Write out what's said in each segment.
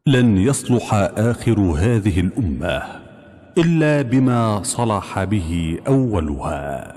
لن يصلح اخر هذه الامه الا بما صلح به اولها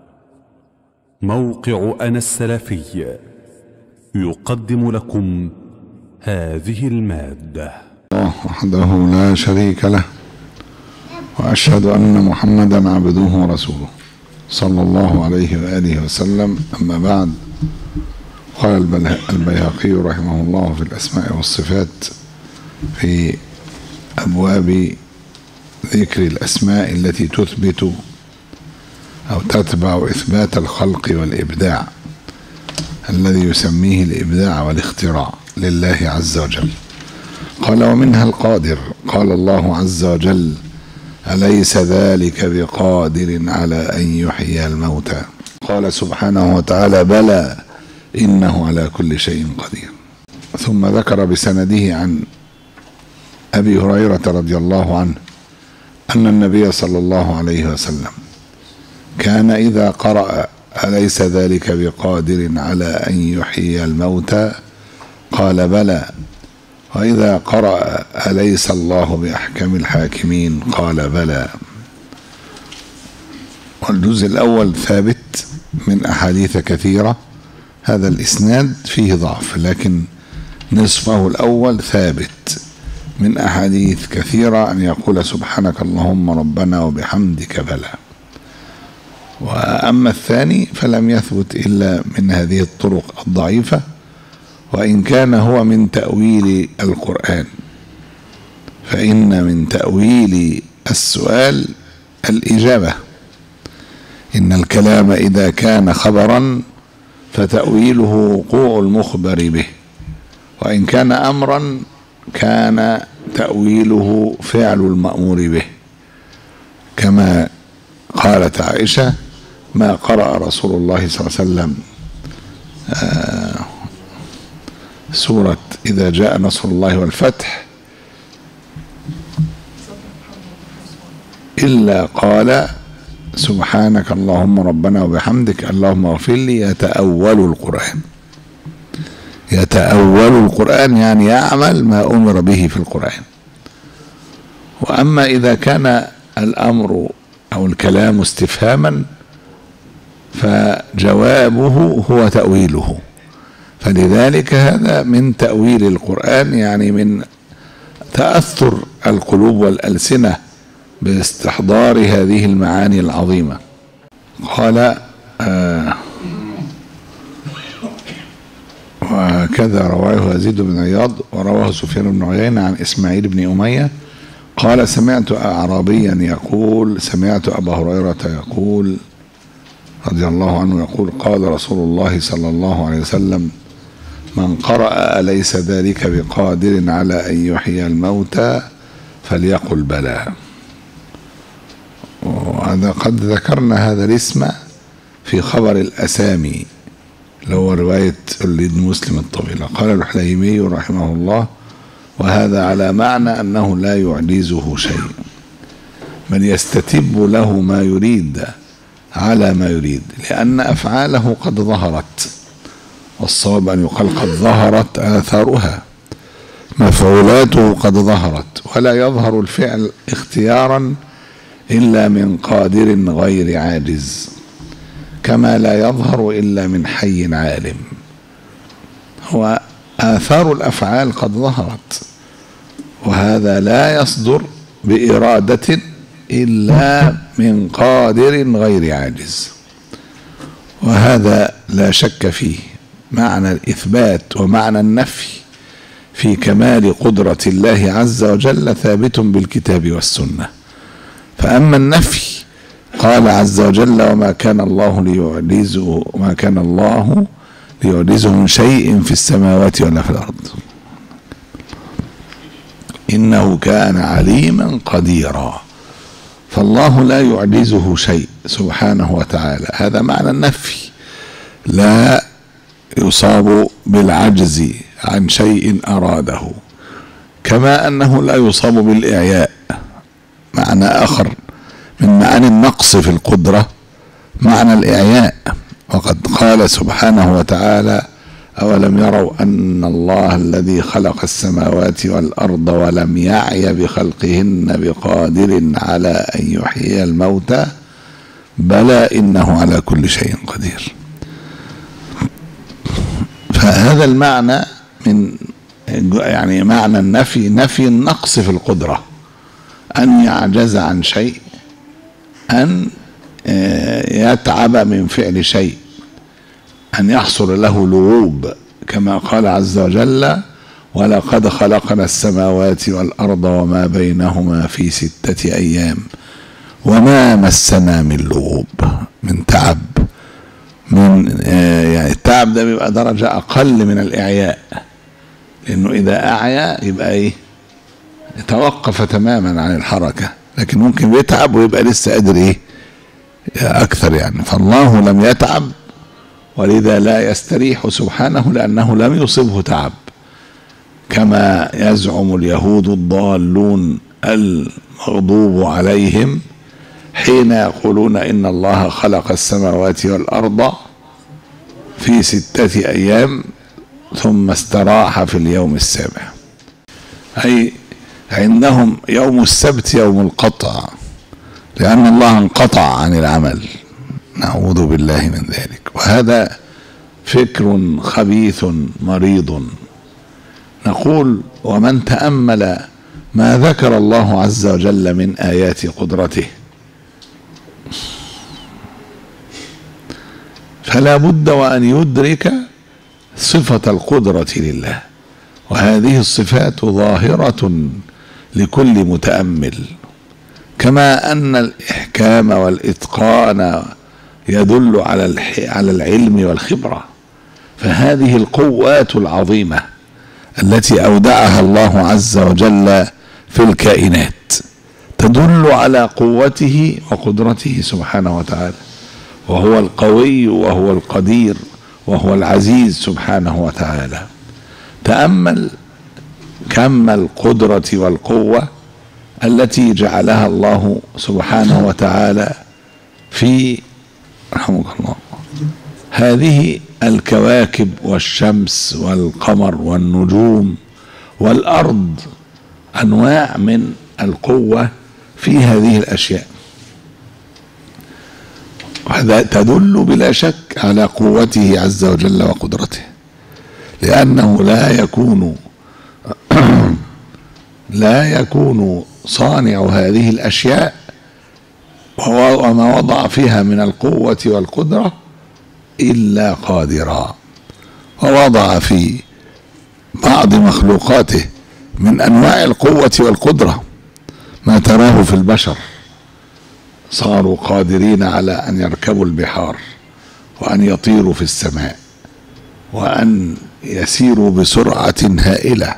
موقع انا السلفي يقدم لكم هذه الماده الله وحده لا شريك له واشهد ان محمدا عبده ورسوله صلى الله عليه واله وسلم اما بعد قال البيهقي رحمه الله في الاسماء والصفات في ابواب ذكر الاسماء التي تثبت او تتبع اثبات الخلق والابداع الذي يسميه الابداع والاختراع لله عز وجل قال ومنها القادر قال الله عز وجل أليس ذلك بقادر على أن يحيي الموتى قال سبحانه وتعالى بلى إنه على كل شيء قدير ثم ذكر بسنده عن أبي هريرة رضي الله عنه أن النبي صلى الله عليه وسلم كان إذا قرأ أليس ذلك بقادر على أن يحيي الموتى قال بلى وإذا قرأ أليس الله بأحكم الحاكمين قال بلى والجزء الأول ثابت من أحاديث كثيرة هذا الإسناد فيه ضعف لكن نصفه الأول ثابت من أحاديث كثيرة أن يقول سبحانك اللهم ربنا وبحمدك بلى وأما الثاني فلم يثبت إلا من هذه الطرق الضعيفة وإن كان هو من تأويل القرآن فإن من تأويل السؤال الإجابة إن الكلام إذا كان خبرا فتأويله وقوع المخبر به وإن كان أمرا كان تأويله فعل المأمور به كما قالت عائشة ما قرأ رسول الله صلى الله عليه وسلم آه سورة إذا جاء نصر الله والفتح إلا قال سبحانك اللهم ربنا وبحمدك اللهم اغفر لي يتأول القرآن يتأول القرآن يعني يعمل ما أمر به في القرآن وأما إذا كان الأمر أو الكلام استفهاما فجوابه هو تأويله فلذلك هذا من تأويل القرآن يعني من تأثر القلوب والألسنة باستحضار هذه المعاني العظيمة قال آه وهكذا رواه يزيد بن عياض ورواه سفيان بن عيينة عن إسماعيل بن أمية قال سمعت أعرابيا يقول سمعت أبا هريرة يقول رضي الله عنه يقول قال رسول الله صلى الله عليه وسلم من قرأ أليس ذلك بقادر على أن يحيي الموتى فليقل بلى وهذا قد ذكرنا هذا الاسم في خبر الأسامي اللي هو رواية الإد مسلم الطويلة قال الحليمي رحمه الله وهذا على معنى أنه لا يعجزه شيء من يستتب له ما يريد على ما يريد لأن أفعاله قد ظهرت والصواب أن يقال قد ظهرت آثارها مفعولاته قد ظهرت ولا يظهر الفعل اختيارا إلا من قادر غير عاجز كما لا يظهر إلا من حي عالم هو آثار الأفعال قد ظهرت وهذا لا يصدر بإرادة إلا من قادر غير عاجز وهذا لا شك فيه معنى الإثبات ومعنى النفي في كمال قدرة الله عز وجل ثابت بالكتاب والسنة فأما النفي قال عز وجل وما كان الله ليعجزه ما كان الله ليعجزه من شيء في السماوات ولا في الأرض إنه كان عليما قديرا فالله لا يعجزه شيء سبحانه وتعالى هذا معنى النفي لا يصاب بالعجز عن شيء أراده كما أنه لا يصاب بالإعياء معنى آخر من معاني النقص في القدرة معنى الإعياء وقد قال سبحانه وتعالى أولم يروا أن الله الذي خلق السماوات والأرض ولم يعي بخلقهن بقادر على أن يحيي الموتى بلى إنه على كل شيء قدير فهذا المعنى من يعني معنى النفي نفي النقص في القدرة أن يعجز عن شيء أن يتعب من فعل شيء أن يحصل له لغوب كما قال عز وجل ولقد خلقنا السماوات والأرض وما بينهما في ستة أيام وما مسنا من لغوب من تعب من يعني التعب ده بيبقى درجة أقل من الإعياء لأنه إذا أعيا يبقى إيه توقف تماما عن الحركة لكن ممكن بيتعب ويبقى لسه قادر إيه أكثر يعني فالله لم يتعب ولذا لا يستريح سبحانه لأنه لم يصبه تعب كما يزعم اليهود الضالون المغضوب عليهم حين يقولون إن الله خلق السماوات والأرض في ستة أيام ثم استراح في اليوم السابع أي عندهم يوم السبت يوم القطع لأن الله انقطع عن العمل نعوذ بالله من ذلك وهذا فكر خبيث مريض نقول ومن تأمل ما ذكر الله عز وجل من آيات قدرته فلا بد وأن يدرك صفة القدرة لله وهذه الصفات ظاهرة لكل متأمل كما أن الإحكام والإتقان يدل على على العلم والخبرة فهذه القوات العظيمة التي أودعها الله عز وجل في الكائنات تدل على قوته وقدرته سبحانه وتعالى وهو القوي وهو القدير وهو العزيز سبحانه وتعالى تامل كم القدره والقوه التي جعلها الله سبحانه وتعالى في رحمك الله هذه الكواكب والشمس والقمر والنجوم والارض انواع من القوه في هذه الاشياء وهذا تدل بلا شك على قوته عز وجل وقدرته لأنه لا يكون لا يكون صانع هذه الأشياء وما وضع فيها من القوة والقدرة إلا قادرا ووضع في بعض مخلوقاته من أنواع القوة والقدرة ما تراه في البشر صاروا قادرين على ان يركبوا البحار وان يطيروا في السماء وان يسيروا بسرعه هائله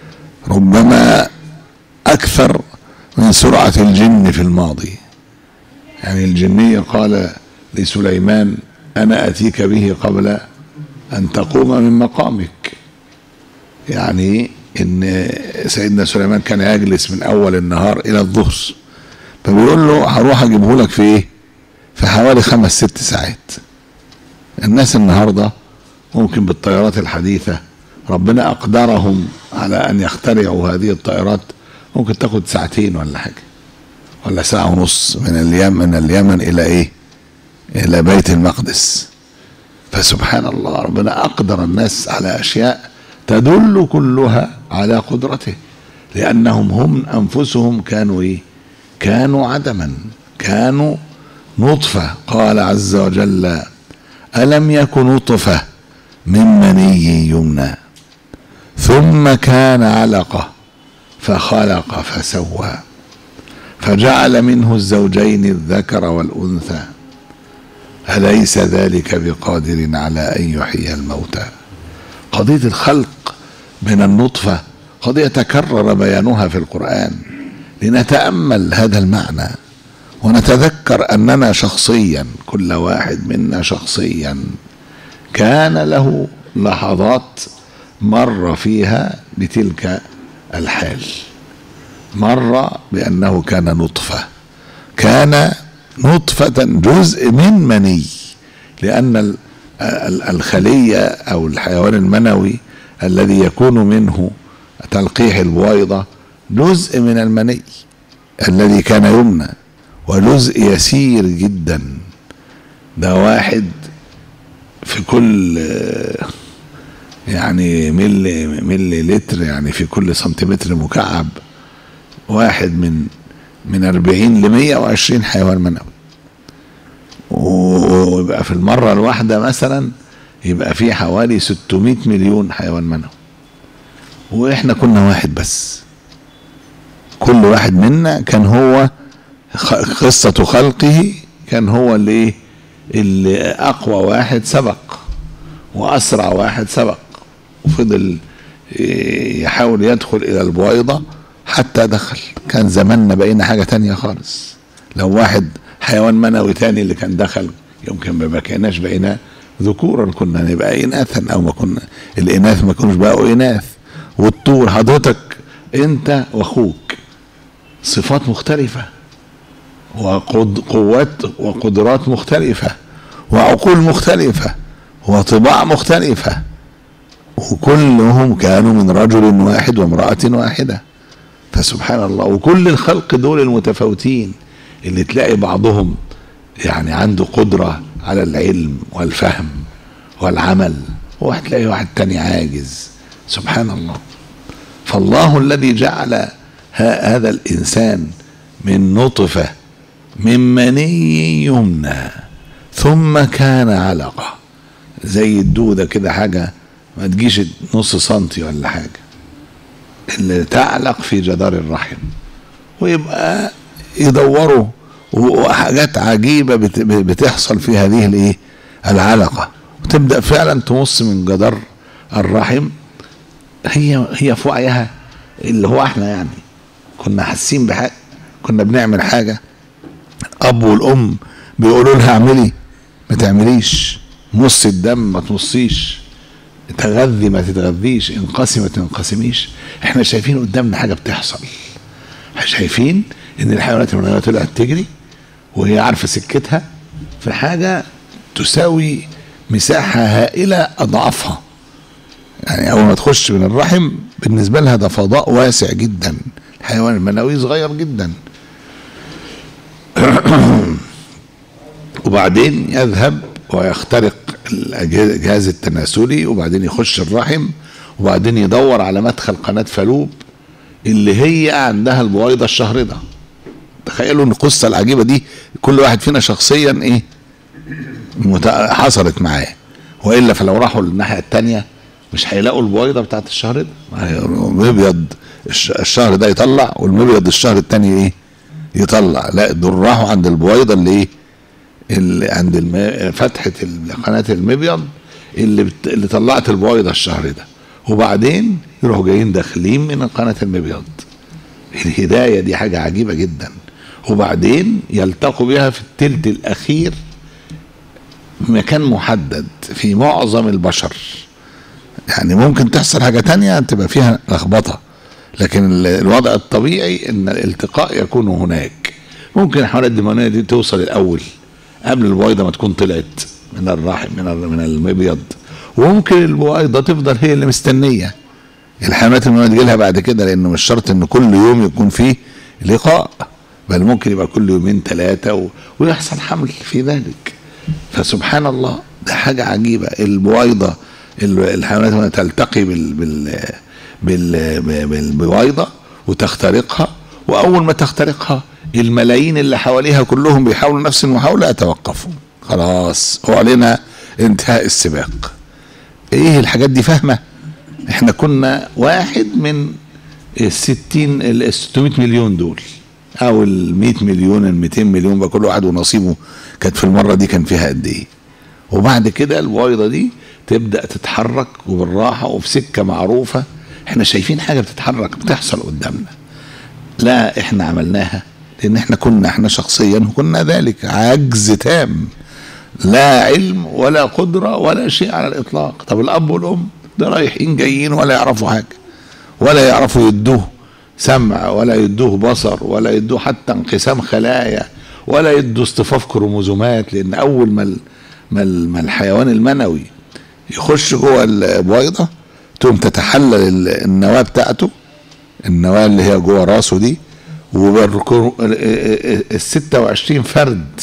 ربما اكثر من سرعه الجن في الماضي يعني الجني قال لسليمان انا اتيك به قبل ان تقوم من مقامك يعني ان سيدنا سليمان كان يجلس من اول النهار الى الظهر فبيقول له هروح اجيبه لك في ايه؟ في حوالي خمس ست ساعات. الناس النهارده ممكن بالطيارات الحديثه ربنا اقدرهم على ان يخترعوا هذه الطائرات ممكن تاخد ساعتين ولا حاجه. ولا ساعه ونص من اليمن من اليمن الى ايه؟ الى بيت المقدس. فسبحان الله ربنا اقدر الناس على اشياء تدل كلها على قدرته لانهم هم انفسهم كانوا ايه؟ كانوا عدما كانوا نطفة قال عز وجل ألم يك نطفة من مني يمنى ثم كان علقة فخلق فسوى فجعل منه الزوجين الذكر والأنثى أليس ذلك بقادر على أن يحيي الموتى قضية الخلق من النطفة قضية تكرر بيانها في القرآن لنتامل هذا المعنى ونتذكر اننا شخصيا كل واحد منا شخصيا كان له لحظات مر فيها بتلك الحال مر بانه كان نطفه كان نطفه جزء من مني لان ال- الخلية أو الحيوان المنوي الذي يكون منه تلقيح البويضة جزء من المني الذي كان يمنى وجزء يسير جدا ده واحد في كل آه، يعني ملي ملي لتر يعني في كل سنتيمتر مكعب واحد من من 40 ل 120 حيوان منوي ويبقى في المرة الواحدة مثلا يبقى في حوالي 600 مليون حيوان منوي واحنا كنا واحد بس كل واحد منا كان هو خ- قصة خلقه كان هو اللي ايه اللي اقوى واحد سبق واسرع واحد سبق وفضل إيه، يحاول يدخل الى البويضة حتى دخل كان زماننا بقينا حاجة تانية خالص لو واحد حيوان منوي تاني اللي كان دخل يمكن ما بقيناش بقينا ذكورا كنا نبقى اناثا او ما كنا الاناث ما كانوش بقوا اناث والطول حضرتك انت واخوك صفات مختلفة وقوات وقدرات مختلفة وعقول مختلفة وطباع مختلفة وكلهم كانوا من رجل واحد وامرأة واحدة فسبحان الله وكل الخلق دول المتفاوتين اللي تلاقي بعضهم يعني عنده قدرة على العلم والفهم والعمل وواحد تلاقي واحد تاني عاجز سبحان الله فالله الذي جعل ه- هذا الإنسان من نطفة من مني يمنى ثم كان علقة زي الدودة كده حاجة ما تجيش نص سنتي ولا حاجة اللي تعلق في جدار الرحم ويبقى يدوروا وحاجات عجيبة بت- بتحصل في هذه الايه العلقة وتبدأ فعلا تمص من جدار الرحم هي هي في وعيها اللي هو احنا يعني كنا حاسين بحاجة كنا بنعمل حاجة الأب والأم بيقولوا لها اعملي ما تعمليش مص الدم ما تمصيش تغذي ما تتغذيش انقسم ما تنقسميش احنا شايفين قدامنا حاجة بتحصل شايفين ان الحيوانات المنوية طلعت تجري وهي عارفة سكتها في حاجة تساوي مساحة هائلة أضعافها يعني أول ما تخش من الرحم بالنسبة لها ده فضاء واسع جدا الحيوان المنوي صغير جدا وبعدين يذهب ويخترق الجهاز التناسلي وبعدين يخش الرحم وبعدين يدور على مدخل قناة فالوب اللي هي عندها البويضة الشهردة تخيلوا ان القصة العجيبة دي كل واحد فينا شخصيا ايه مت- حصلت معاه والا فلو راحوا للناحية التانية مش هيلاقوا البويضة بتاعت الشهر ده المبيض الش- الشهر ده يطلع والمبيض الشهر التاني ايه يطلع لا دول راحوا عند البويضة اللي ايه اللي عند الم... فتحة ال- قناة المبيض اللي بت... اللي طلعت البويضة الشهر ده وبعدين يروحوا جايين داخلين من قناة المبيض الهداية دي حاجة عجيبة جدا وبعدين يلتقوا بها في التلت الأخير مكان محدد في معظم البشر يعني ممكن تحصل حاجة تانية تبقى فيها لخبطة لكن ال- الوضع الطبيعي ان الالتقاء يكون هناك ممكن الحملات الدموية دي توصل الاول قبل البويضة ما تكون طلعت من الرحم من ال- من المبيض وممكن البويضة تفضل هي اللي مستنية الحيوانات المنوية تجي لها بعد كده لانه مش شرط ان كل يوم يكون فيه لقاء بل ممكن يبقى كل يومين ثلاثة و... ويحصل حمل في ذلك فسبحان الله ده حاجة عجيبة البويضة ال- الحيوانات المنوية تلتقي بال... بال... بال... بالبويضة وتخترقها وأول ما تخترقها الملايين اللي حواليها كلهم بيحاولوا نفس المحاولة يتوقفوا خلاص أعلن انتهاء السباق ايه الحاجات دي فاهمة احنا كنا واحد من الستين ال 600 مليون دول او ال 100 مليون ال 200 مليون بقى كل واحد ونصيبه كانت في المره دي كان فيها قد ايه وبعد كده البويضه دي تبدا تتحرك وبالراحه وفي سكه معروفه احنا شايفين حاجه بتتحرك بتحصل قدامنا لا احنا عملناها لان احنا كنا احنا شخصيا كنا ذلك عجز تام لا علم ولا قدرة ولا شيء على الإطلاق طب الأب والأم ده رايحين جايين ولا يعرفوا حاجة ولا يعرفوا يدوه سمع ولا يدوه بصر ولا يدوه حتى انقسام خلايا ولا يدوا اصطفاف كروموزومات لأن أول ما ال- ما ال- ما الحيوان المنوي يخش جوه البويضه تقوم تتحلل ال- النواه بتاعته النواه اللي هي جوه راسه دي ال 26 فرد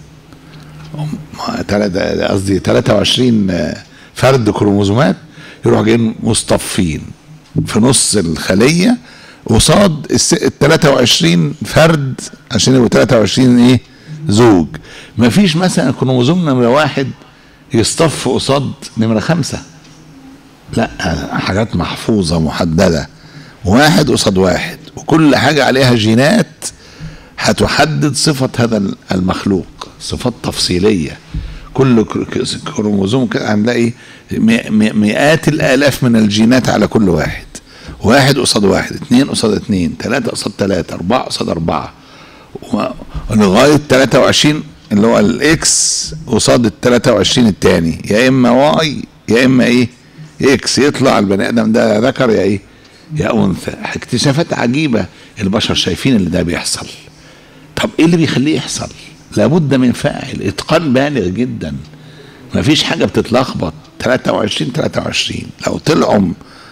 ما تلاتة- قصدي 23 فرد كروموزومات يروح جايين مصطفين في نص الخليه قصاد ال 23 فرد عشان يبقوا 23 ايه زوج مفيش مثلا كروموزوم نمره واحد يصطف قصاد نمره خمسه لا حاجات محفوظه محدده واحد قصاد واحد وكل حاجه عليها جينات هتحدد صفه هذا المخلوق صفات تفصيليه كل ك- كروموزوم كده هنلاقي مي- مي- مئات الالاف من الجينات على كل واحد واحد قصاد واحد اثنين قصاد اثنين ثلاثة قصاد ثلاثة أربعة قصاد أربعة و- لغاية 23 اللي هو الإكس قصاد ال 23 التاني يا إما واي يا إما إيه إكس يطلع البني آدم ده ذكر يا إيه يا أنثى اكتشافات عجيبة البشر شايفين اللي ده بيحصل طب ايه اللي بيخليه يحصل لابد من فاعل اتقان بالغ جدا مفيش حاجه بتتلخبط 23 23 لو طلعوا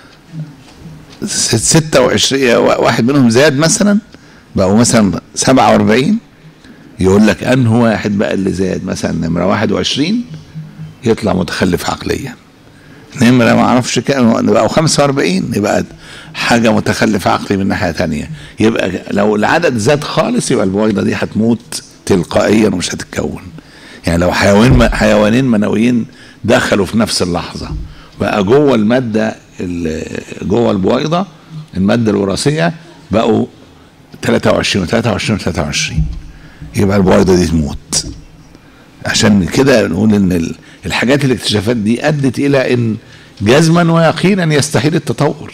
ست- 26 واحد منهم زاد مثلا بقوا مثلا 47 يقول لك انه واحد بقى اللي زاد مثلا نمره 21 يطلع متخلف عقليا نمرة ما اعرفش كام بقوا 45 يبقى حاجة متخلف عقلي من ناحية تانية يبقى لو العدد زاد خالص يبقى البويضة دي هتموت تلقائيا ومش هتتكون يعني لو حيوان حيوانين منويين دخلوا في نفس اللحظة بقى جوه المادة ال- جوه البويضة المادة الوراثية بقوا 23 و23 و23 يبقى البويضة دي تموت عشان كده نقول ان ال- الحاجات الاكتشافات دي ادت الى ان جزما ويقينا يستحيل التطور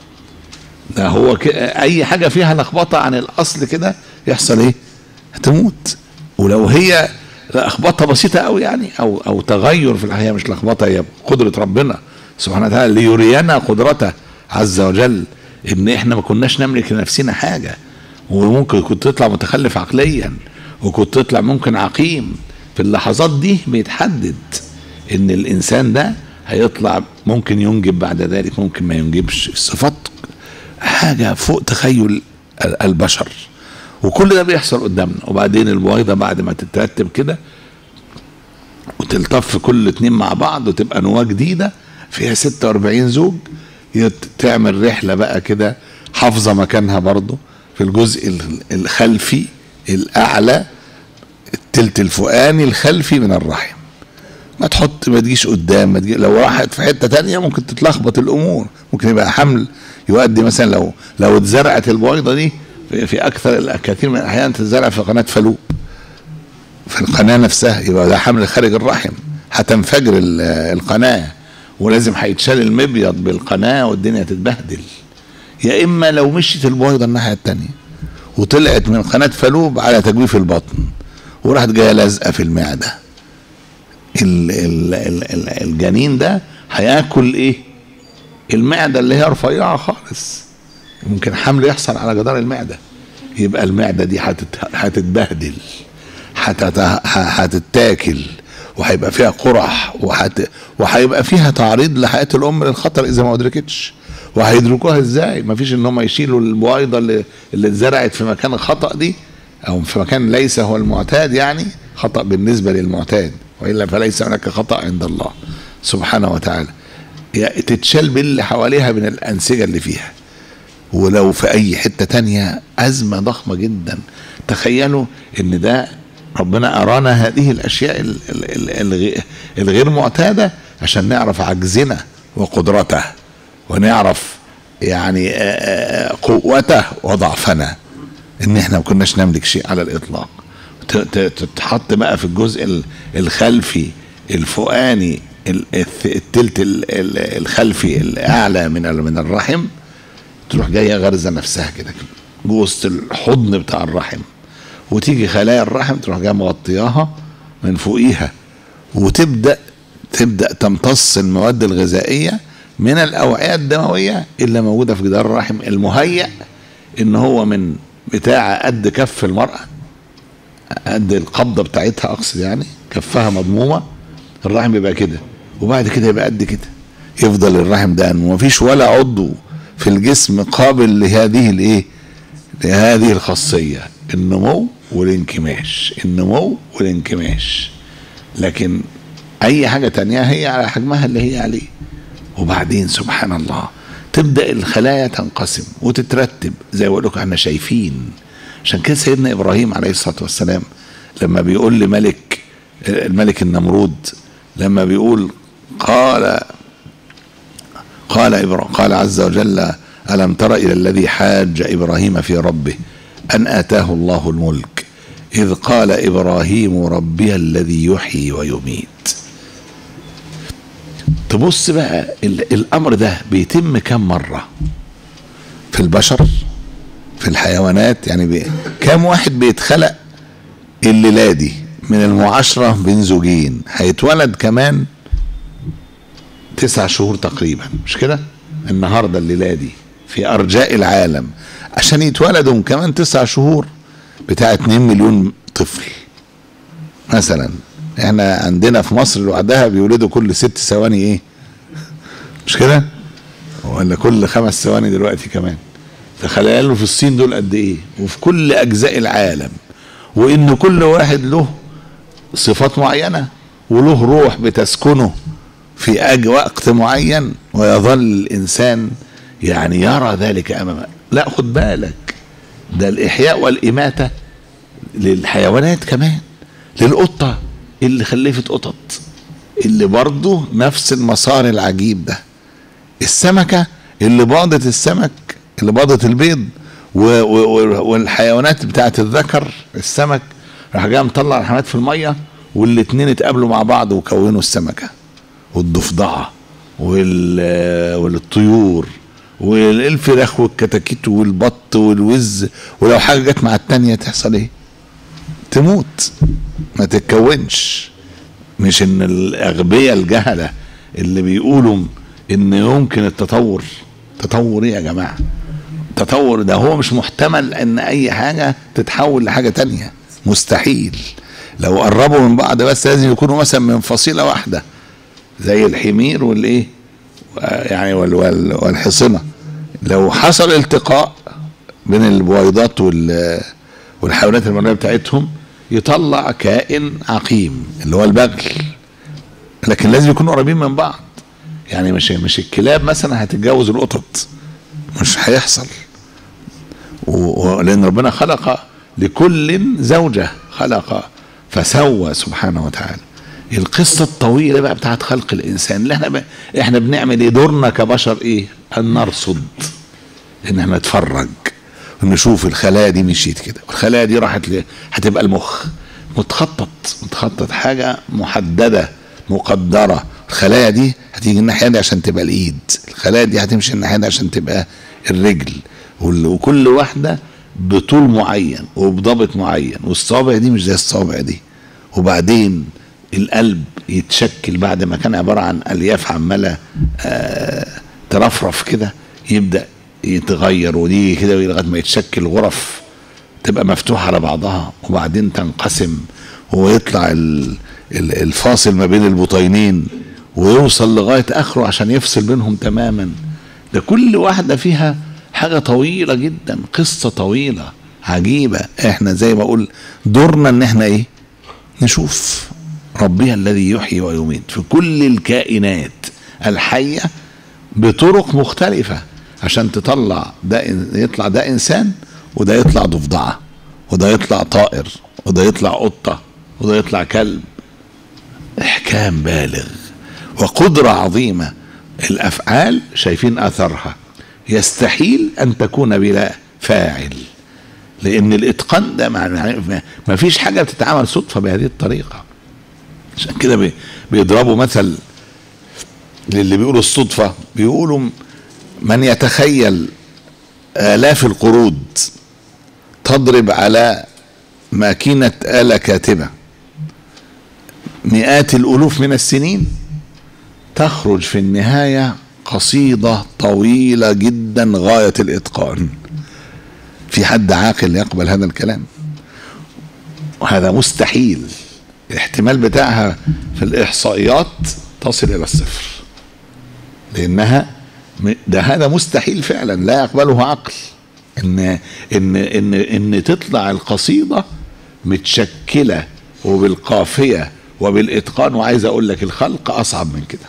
ده هو ك... اي حاجه فيها لخبطه عن الاصل كده يحصل ايه هتموت ولو هي لخبطه بسيطه قوي يعني او او تغير في الحياه مش لخبطه هي قدره ربنا سبحانه وتعالى ليرينا قدرته عز وجل ان احنا ما كناش نملك لنفسنا حاجه وممكن كنت تطلع متخلف عقليا وكنت تطلع ممكن عقيم في اللحظات دي بيتحدد ان الانسان ده هيطلع ممكن ينجب بعد ذلك ممكن ما ينجبش الصفات حاجه فوق تخيل ال- البشر وكل ده بيحصل قدامنا وبعدين البويضه بعد ما تترتب كده وتلتف كل اتنين مع بعض وتبقى نواه جديده فيها 46 زوج يت- تعمل رحله بقى كده حافظه مكانها برضه في الجزء ال- الخلفي الاعلى التلت الفوقاني الخلفي من الرحم ما تحط ما تجيش قدام ما تجي لو راحت في حته تانية ممكن تتلخبط الامور ممكن يبقى حمل يؤدي مثلا لو لو اتزرعت البويضه دي في, في اكثر الكثير من الاحيان تتزرع في قناه فلوب في القناه نفسها يبقى ده حمل خارج الرحم هتنفجر ال- القناه ولازم هيتشال المبيض بالقناه والدنيا تتبهدل يا اما لو مشيت البويضه الناحيه التانية وطلعت من قناه فلوب على تجويف البطن وراحت جايه لازقه في المعده ال ال ال ال الجنين ده هياكل ايه المعده اللي هي رفيعه خالص ممكن حمل يحصل على جدار المعده يبقى المعده دي هتت- هتتبهدل هتت- ه- هتتاكل وهيبقى فيها قرح وهت... وهيبقى فيها تعريض لحياه الام للخطر اذا ما ادركتش وهيدركوها ازاي مفيش ان هم يشيلوا البويضه اللي اللي اتزرعت في مكان الخطا دي او في مكان ليس هو المعتاد يعني خطا بالنسبه للمعتاد والا فليس هناك خطا عند الله سبحانه وتعالى يا تتشال باللي حواليها من الانسجه اللي فيها ولو في اي حته تانية ازمه ضخمه جدا تخيلوا ان ده ربنا ارانا هذه الاشياء ال- ال- ال- الغ- الغير معتاده عشان نعرف عجزنا وقدرته ونعرف يعني آه، آه، قوته وضعفنا ان احنا ما كناش نملك شيء على الاطلاق ت- ت- تتحط بقى في الجزء ال- الخلفي الفوقاني ال- الث- التلت ال- ال- الخلفي الاعلى من ال- من الرحم تروح جايه غرزه نفسها كده جوه وسط الحضن بتاع الرحم وتيجي خلايا الرحم تروح جايه مغطياها من فوقيها وتبدا تبدا تمتص المواد الغذائيه من الاوعيه الدمويه اللي موجوده في جدار الرحم المهيأ ان هو من بتاع قد كف المراه قد القبضه بتاعتها اقصد يعني كفها مضمومه الرحم بيبقى كده وبعد كده يبقى قد كده يفضل الرحم ده انه مفيش ولا عضو في الجسم قابل لهذه الايه لهذه الخاصيه النمو والانكماش النمو والانكماش لكن اي حاجه تانية هي على حجمها اللي هي عليه وبعدين سبحان الله تبدا الخلايا تنقسم وتترتب زي ما بقول لكم احنا شايفين عشان كده سيدنا ابراهيم عليه الصلاه والسلام لما بيقول لملك الملك النمرود لما بيقول قال قال إبرا- قال عز وجل ألم تر إلى الذي حاج إبراهيم في ربه أن آتاه الله الملك إذ قال إبراهيم ربي الذي يحيي ويميت تبص بقى ال- الأمر ده بيتم كم مرة في البشر في الحيوانات يعني بي كم واحد بيتخلق الليلة دي من المعاشرة بين زوجين هيتولد كمان تسع شهور تقريبا مش كده النهارده الليله دي في ارجاء العالم عشان يتولدوا كمان تسع شهور بتاع 2 مليون طفل مثلا احنا عندنا في مصر لوحدها بيولدوا كل ست ثواني ايه مش كده ولا كل خمس ثواني دلوقتي كمان تخيلوا في الصين دول قد ايه وفي كل اجزاء العالم وان كل واحد له صفات معينه وله روح بتسكنه في أج وقت معين ويظل الإنسان يعني يرى ذلك أمامه لا خد بالك ده الإحياء والإماتة للحيوانات كمان للقطة اللي خلفت قطط اللي برضه نفس المسار العجيب ده السمكة اللي باضت السمك اللي باضت البيض و و والحيوانات بتاعت الذكر السمك راح جاي مطلع الحيوانات في المية والاتنين اتقابلوا مع بعض وكونوا السمكة والضفدعة وال والطيور والفراخ والكتاكيت والبط والوز ولو حاجة جت مع التانية تحصل ايه تموت ما تتكونش مش ان الاغبياء الجهلة اللي بيقولوا ان يمكن التطور تطور ايه يا جماعة تطور ده هو مش محتمل ان اي حاجة تتحول لحاجة تانية مستحيل لو قربوا من بعض بس لازم يكونوا مثلا من فصيلة واحدة زي الحمير والايه يعني وال وال والحصنة لو حصل التقاء بين البويضات وال والحيوانات المنوية بتاعتهم يطلع كائن عقيم اللي هو البغل لكن لازم يكونوا قريبين من بعض يعني مش مش الكلاب مثلا هتتجوز القطط مش هيحصل ولان ربنا خلق لكل زوجة خلق فسوى سبحانه وتعالى القصة الطويلة بقى بتاعت خلق الإنسان اللي احنا بقى احنا بنعمل ايه دورنا كبشر ايه أن نرصد إن احنا نتفرج ونشوف الخلايا دي مشيت كده والخلايا دي راحت ل... هتبقى المخ متخطط متخطط حاجة محددة مقدرة الخلايا دي هتيجي الناحية دي عشان تبقى الإيد الخلايا دي هتمشي الناحية دي عشان تبقى الرجل وكل واحدة بطول معين وبضابط معين والصابع دي مش زي الصابع دي وبعدين القلب يتشكل بعد ما كان عبارة عن ألياف عمالة آه ترفرف كده يبدأ يتغير ودي كده لغاية ما يتشكل غرف تبقى مفتوحة على بعضها وبعدين تنقسم ويطلع الفاصل ما بين البطينين ويوصل لغاية آخره عشان يفصل بينهم تماما ده كل واحدة فيها حاجة طويلة جدا قصة طويلة عجيبة احنا زي ما اقول دورنا ان احنا ايه نشوف ربها الذي يحيي ويميت في كل الكائنات الحية بطرق مختلفة عشان تطلع ده يطلع ده انسان وده يطلع ضفدعة وده يطلع طائر وده يطلع قطة وده يطلع كلب احكام بالغ وقدرة عظيمة الافعال شايفين اثرها يستحيل ان تكون بلا فاعل لان الاتقان ده ما فيش حاجه بتتعمل صدفه بهذه الطريقه عشان كده بيضربوا مثل للي بيقولوا الصدفه بيقولوا من يتخيل آلاف القرود تضرب على ماكينة آلة كاتبة مئات الألوف من السنين تخرج في النهاية قصيدة طويلة جدا غاية الإتقان في حد عاقل يقبل هذا الكلام وهذا مستحيل الاحتمال بتاعها في الاحصائيات تصل الى الصفر لانها م- ده هذا مستحيل فعلا لا يقبله عقل ان ان ان ان تطلع القصيده متشكله وبالقافيه وبالاتقان وعايز اقول لك الخلق اصعب من كده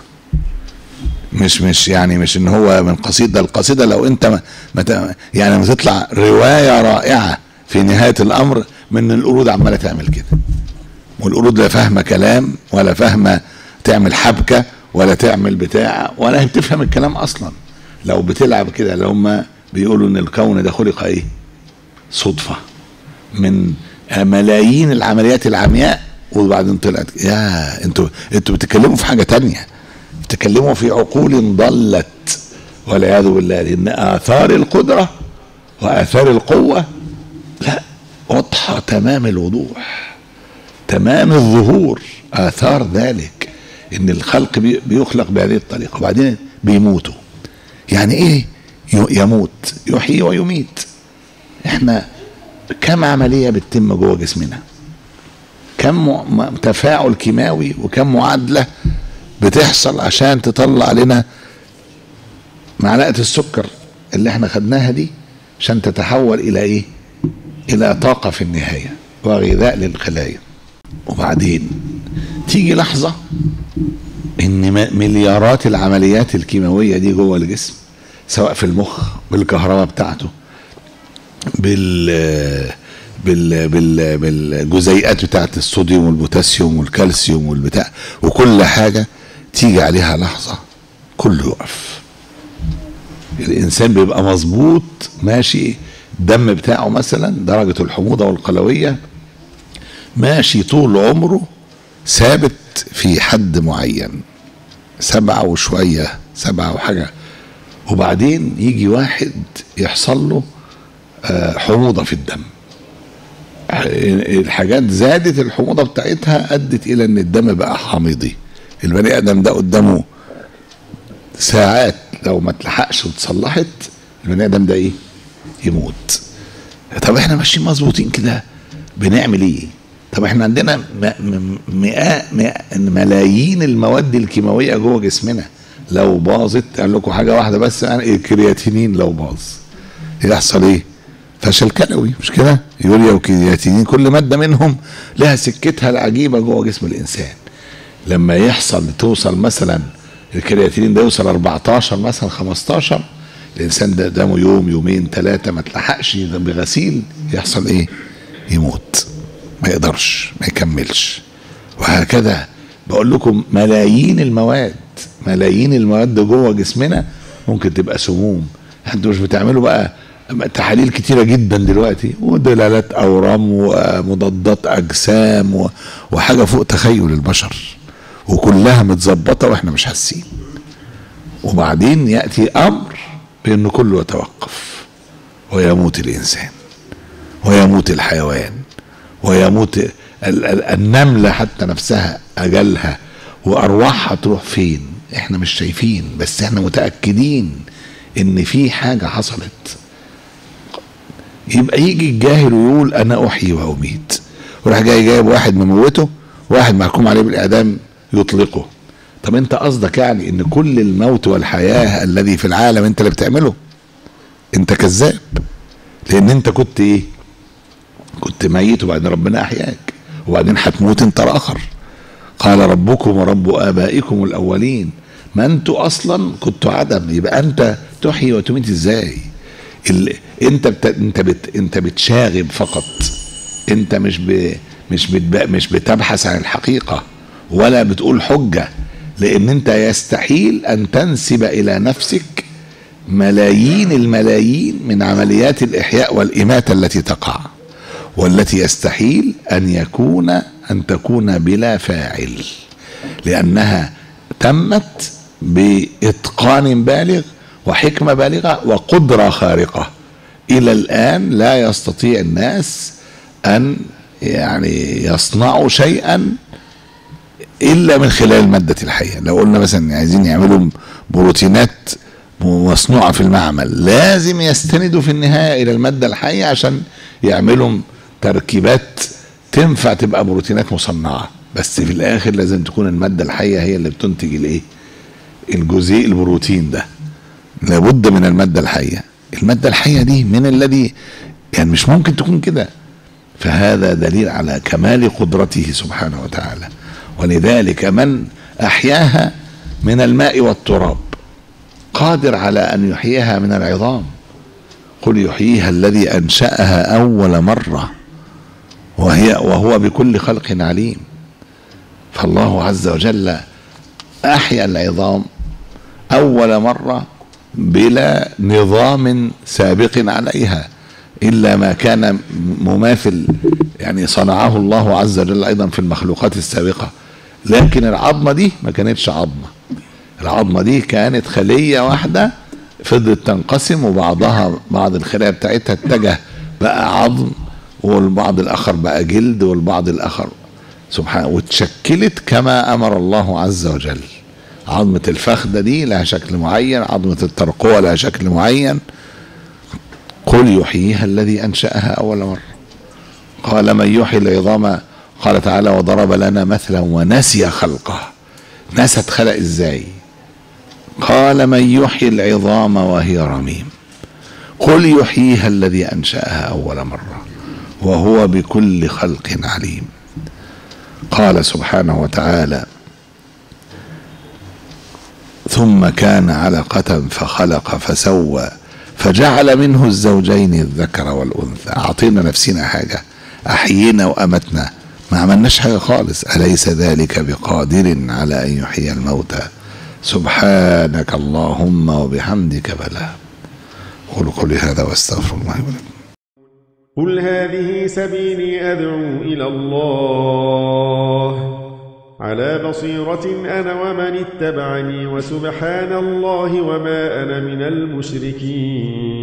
مش مش يعني مش ان هو من قصيده القصيده لو انت ما ما ت- يعني لما تطلع روايه رائعه في نهايه الامر من القرود عماله تعمل كده والقرود لا فاهمه كلام ولا فاهمه تعمل حبكه ولا تعمل بتاع ولا هي بتفهم الكلام اصلا لو بتلعب كده لو ما بيقولوا ان الكون ده خلق ايه صدفه من ملايين العمليات العمياء وبعدين طلعت يا انتوا انتوا بتتكلموا في حاجه تانية بتتكلموا في عقول ضلت والعياذ بالله لان اثار القدره واثار القوه لا واضحه تمام الوضوح تمام الظهور اثار ذلك ان الخلق بي- بيخلق بهذه الطريقه وبعدين بيموتوا يعني ايه ي- يموت يحيي ويميت احنا كم عمليه بتتم جوه جسمنا كم م- م- تفاعل كيماوي وكم معادله بتحصل عشان تطلع لنا معلقه السكر اللي احنا خدناها دي عشان تتحول الى ايه الى طاقه في النهايه وغذاء للخلايا وبعدين تيجي لحظه ان م- مليارات العمليات الكيماويه دي جوه الجسم سواء في المخ بالكهرباء بتاعته بال بال بال بالجزيئات بتاعت الصوديوم والبوتاسيوم والكالسيوم والبتاع وكل حاجه تيجي عليها لحظه كله يقف الانسان بيبقى مظبوط ماشي الدم بتاعه مثلا درجه الحموضه والقلويه ماشي طول عمره ثابت في حد معين سبعة وشوية سبعة وحاجة وبعدين يجي واحد يحصل له آه، حموضة في الدم الحاجات زادت الحموضة بتاعتها أدت إلى أن الدم بقى حامضي البني آدم ده قدامه ساعات لو ما اتلحقش وتصلحت البني آدم ده إيه يموت طب احنا ماشيين مظبوطين كده بنعمل ايه طب احنا عندنا م- م- مئات مئة- ملايين المواد الكيماويه جوه جسمنا لو باظت اقول لكم حاجه واحده بس يعني الكرياتينين لو باظ يحصل ايه فشل كلوي مش كده يوريا وكرياتينين كل ماده منهم لها سكتها العجيبه جوه جسم الانسان لما يحصل توصل مثلا الكرياتينين ده يوصل 14 مثلا 15 الانسان ده قدامه يوم يومين ثلاثه ما تلحقش بغسيل يحصل ايه؟ يموت ما يقدرش ما يكملش وهكذا بقول لكم ملايين المواد ملايين المواد جوه جسمنا ممكن تبقى سموم انتوا مش بتعملوا بقى تحاليل كتيره جدا دلوقتي ودلالات اورام ومضادات اجسام و- وحاجه فوق تخيل البشر وكلها متظبطه واحنا مش حاسين وبعدين ياتي امر بان كله يتوقف ويموت الانسان ويموت الحيوان ويموت ال- ال- النمله حتى نفسها اجلها وارواحها تروح فين احنا مش شايفين بس احنا متاكدين ان في حاجه حصلت يبقى يجي الجاهل ويقول انا احيي واميت وراح جاي جايب واحد مموته واحد محكوم عليه بالاعدام يطلقه طب انت قصدك يعني ان كل الموت والحياه الذي في العالم انت اللي بتعمله انت كذاب لان انت كنت ايه كنت ميت وبعدين ربنا احياك وبعدين هتموت انت الاخر قال ربكم ورب ابائكم الاولين ما انتوا اصلا كنتوا عدم يبقى انت تحيي وتميت ازاي ال... انت بت... انت بت... انت بتشاغب فقط انت مش ب... مش بتب... مش بتبحث عن الحقيقه ولا بتقول حجه لان انت يستحيل ان تنسب الى نفسك ملايين الملايين من عمليات الاحياء والاماته التي تقع والتي يستحيل ان يكون ان تكون بلا فاعل لانها تمت باتقان بالغ وحكمه بالغه وقدره خارقه الى الان لا يستطيع الناس ان يعني يصنعوا شيئا الا من خلال الماده الحيه لو قلنا مثلا عايزين يعملوا بروتينات مصنوعه في المعمل لازم يستندوا في النهايه الى الماده الحيه عشان يعملوا تركيبات تنفع تبقى بروتينات مصنعه بس في الاخر لازم تكون الماده الحيه هي اللي بتنتج الايه الجزيء البروتين ده لابد من الماده الحيه الماده الحيه دي من الذي يعني مش ممكن تكون كده فهذا دليل على كمال قدرته سبحانه وتعالى ولذلك من احياها من الماء والتراب قادر على ان يحييها من العظام قل يحييها الذي انشاها اول مره وهي وهو بكل خلق عليم فالله عز وجل احيا العظام اول مره بلا نظام سابق عليها الا ما كان مماثل يعني صنعه الله عز وجل ايضا في المخلوقات السابقه لكن العظمه دي ما كانتش عظمه العظمه دي كانت خليه واحده فضلت تنقسم وبعضها بعض الخلايا بتاعتها اتجه بقى عظم والبعض الاخر بقى جلد والبعض الاخر سبحانه وتشكلت كما امر الله عز وجل عظمة الفخذة دي لها شكل معين عظمة الترقوة لها شكل معين قل يحييها الذي أنشأها أول مرة قال من يحيي العظام قال تعالى وضرب لنا مثلا ونسي خلقه نسى اتخلق ازاي قال من يحيي العظام وهي رميم قل يحييها الذي أنشأها أول مرة وهو بكل خلق عليم قال سبحانه وتعالى ثم كان علقة فخلق فسوى فجعل منه الزوجين الذكر والأنثى أعطينا نفسنا حاجة أحيينا وأمتنا ما عملناش حاجة خالص أليس ذلك بقادر على أن يحيي الموتى سبحانك اللهم وبحمدك بلى قولوا قولي هذا واستغفر الله ولكم قل هذه سبيلي أدعو إلى الله على بصيرة أنا ومن اتبعني وسبحان الله وما أنا من المشركين